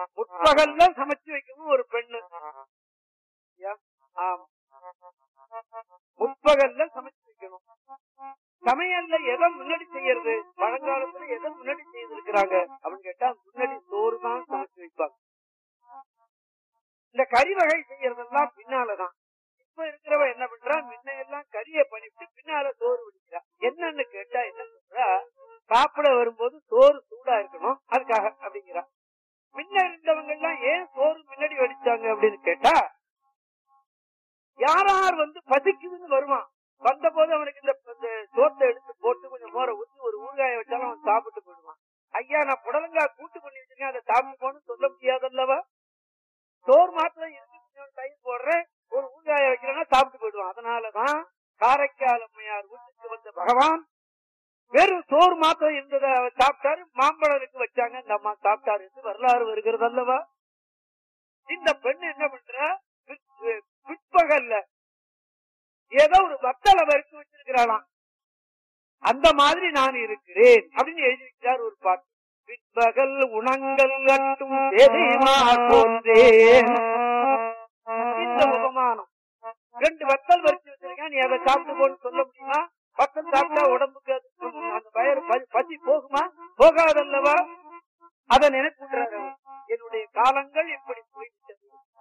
முற்பகல்ல சமைச்சு வைக்கணும் ஒரு பெண்ணு ஐயா, ஆமா முற்பகல்ல சமைச்சு வைக்கணும் சமையல்ல எதை முன்னாடி செய்யறது பழங்காலத்துல எதை முன்னாடி செய்திருக்கிறாங்க அப்படின்னு கேட்டா முன்னாடி சோறு தான் சமைச்சு வைப்பாங்க இந்த கறி வகை செய்யறதெல்லாம் பின்னாலதான் இப்ப இருக்கிறவ என்ன பண்றா முன்ன எல்லாம் கறியை பண்ணிட்டு பின்னால சோறு வடிக்கிறா என்னன்னு கேட்டா என்ன சொல்றா சாப்பிட வரும்போது சோறு சூடா இருக்கணும் அதுக்காக அப்படிங்கிறா முன்ன இருந்தவங்க எல்லாம் ஏன் சோறு முன்னாடி வடிச்சாங்க அப்படின்னு கேட்டா யார் யார் வந்து பசிக்குதுன்னு வருவான் வந்த போது அவனுக்கு இந்த இந்த சோத்தை எடுத்து போட்டு கொஞ்சம் மோர ஊத்தி ஒரு ஊறுகாய வச்சாலும் அவன் சாப்பிட்டு போயிடுவான் ஐயா நான் புடலங்காய் கூட்டு பண்ணி வச்சிருக்கேன் அதை சாப்பிட்டு போன்னு சொல்ல முடியாதல்லவா சோறு மாத்திரம் இருக்கு கொஞ்சம் தயிர் போடுறேன் ஒரு ஊறுகாய வைக்கிறேன்னா சாப்பிட்டு போயிடுவான் அதனாலதான் காரைக்கால் அம்மையார் வீட்டுக்கு வந்த பகவான் வெறும் சோறு மாத்திரம் இருந்ததை அவர் சாப்பிட்டாரு மாம்பழனுக்கு வச்சாங்க இந்த அம்மா சாப்பிட்டாரு என்று வரலாறு வருகிறது அல்லவா இந்த பெண் என்ன பண்றா பிற்- பிற்பகல்ல ஏதோ ஒரு வத்தலை வறுத்து வச்சிருக்கிறாளாம் அந்த மாதிரி நான் இருக்கிறேன் அப்படின்னு எழுதி வச்சார் ஒரு பாட்டு பிற்பகல் உணங்கள் கட்டும் எதையுமா போன்றேன் இந்த உபமானம் ரெண்டு வத்தல் வறுத்து வச்சிருக்கேன் நீ அதை சாப்பிட்டு போன்னு சொல்ல முடியுமா வத்தல் சாப்பிட்டா உடம்புக்கு அது அந்த வயிறு பசி- பசி போகுமா போகாதல்லவா அதை நினைப்புறாரு அவர். என்னுடைய காலங்கள் இப்படி போய்விட்டது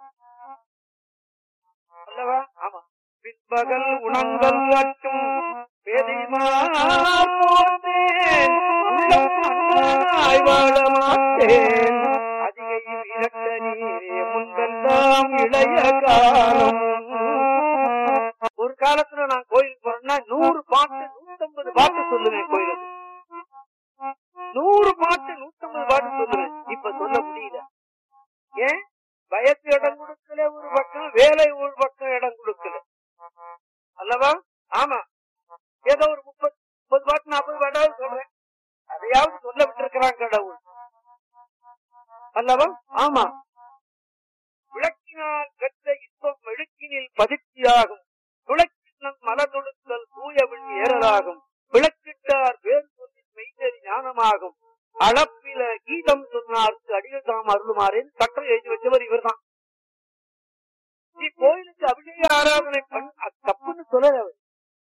அல்லவா ஆமா பிற்பகல் உணங்கள் கட்டும் பேதைமா போந்தேன் உள்ளம் அன்பாய் வாழ மாட்டேன் அதிகை விரட்ட நீரே முன்பெல்லாம் இளைய காலம் ஒரு காலத்துல நான் கோயிலுக்கு போறேன்னா நூறு பாட்டு நூத்தம்பது பாட்டு சொல்லுவேன் கோயிலுக்கு நூறு பாட்டு நூத்தம்பது பாட்டு சொல்லுவேன் இப்ப சொல்ல முடியல ஏன் வயசு இடம் கொடுக்கல ஒரு பக்கம் வேலை ஒரு பக்கம் இடம் கொடுக்கல அல்லவா ஆமா ஏதோ ஒரு முப்பது முப்பது பாட்டு நாற்பது பாட்டாவது சொல்றேன் அதையாவது சொல்ல விட்டிருக்கிறான் கடவுள் அல்லவா ஆமா விளக்கினால் பெற்ற இன்பம் மெழுக்கினில் பதிர்ச்சியாகும் துளக்கின்னம் மலர் தொடுத்தல் தூயவின் ஏறலாகும் விளக்கிட்டார் வேறு சொல்லின் மெய்தறி ஞானமாகும் அளப்பில கீதம் சொன்னார்க்கு அடிகள் தாம் அருளுமாறேன் சட்டம் எழுதி வச்சவர் இவர்தான் நீ கோயிலுக்கு அபிஷேக ஆராதனை பண்ண அது தப்புன்னு சொல்லல அவர்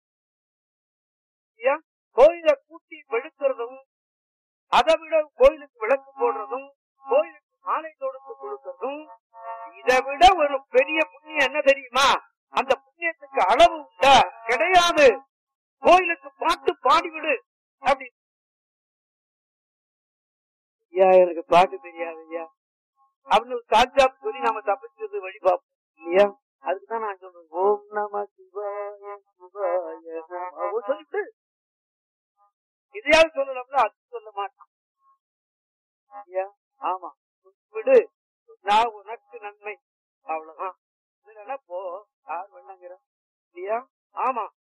ஐயா, கோயிலை கூட்டி வெளுக்கிறதும் அதை விட கோயிலுக்கு விளக்கு போடுறதும் கோயிலுக்கு மாலை தொடுத்து கொடுக்கறதும் இதை விட ஒரு பெரிய புண்ணியம் என்ன தெரியுமா அந்த புண்ணியத்துக்கு அளவு உண்டா கிடையாது கோயிலுக்கு பாட்டு பாடிவிடு அப்படி ஐயா எனக்கு பாட்டு தெரியாது ஐயா அப்படின்னு ஒரு காஞ்சா சொல்லி நாம தப்பிச்சது வழி பார்ப்போம் இல்லையா அதுக்குதான் நான் சொல்றேன் ஓம் நம சிவாய சிவாய நம சொல்லிட்டு இதையாவது சொல்லலாம்ல அது சொல்ல மாட்டான் ஐயா ஆமா விடு நான் உனக்கு நன்மை அவ்வளவுதான் இல்லைன்னா போ யார் வேணாங்கிற இல்லையா ஆமா